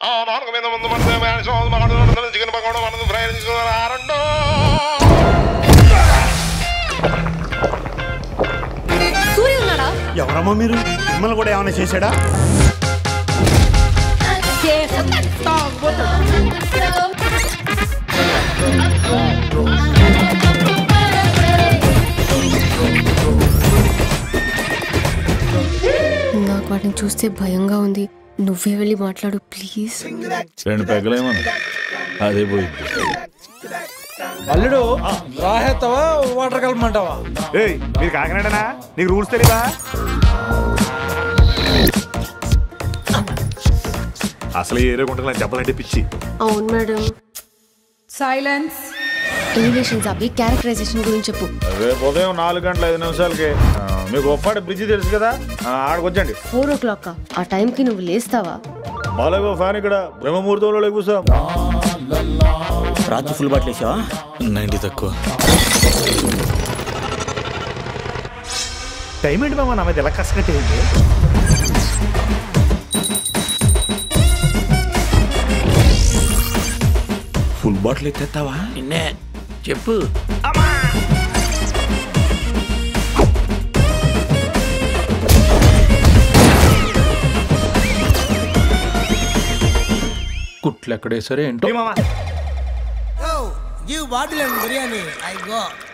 ఆ నాలుగు మీద ముందు మనసు మ్యాన్షన్ మగడు చికెన్ పకోడా మనసు ఫ్రై తీసుకున్నారు ఆరండు సూర్య ఉన్నాడా ఎవరమ్మా మీరు మిమ్మల్ని కూడా ఏమైనా చేశాడా నాకు వాటిని చూస్తే భయంగా ఉంది నువ్వే వెళ్ళి మాట్లాడు ప్లీజ్ రెండు పెగ్గలేమన్నా అదే పోయింది అల్లుడు రాహేస్తావా వాటర్ కలపమంటావా ఏయ్ మీరు కాకినాడనా నీకు రూల్స్ తెలీదా అసలు ఈ ఏరియా గుంటకు చెప్పాలంటే పిచ్చి అవును మేడం సైలెన్స్ ఎలివేషన్స్ అవి క్యారెక్టరైజేషన్ గురించి చెప్పు రేపు ఉదయం నాలుగు గంటల ఐదు నిమిషాలకి ఆ, మీకు ఒప్పాడు బ్రిడ్జి తెలుసు కదా ఆ, ఆడకు వచ్చండి ఫోర్ ఓ క్లాక్ ఆ టైంకి నువ్వు లేస్తావా బాలయ్య ఫ్యాన్ ఇక్కడ బ్రహ్మముహూర్తంలో కూర్చోం రాత్రి ఫుల్ బాటిల్ వేసావా నైంటీ తక్కువ టైం ఏంటి మామ నా మీద ఎలా కసకట్టేయండి ఫుల్ బాటిల్ ఎత్తేస్తావా నిన్నే చెప్పు కుట్లు ఎక్కడేసరే ఏంటో give bottle and biryani I go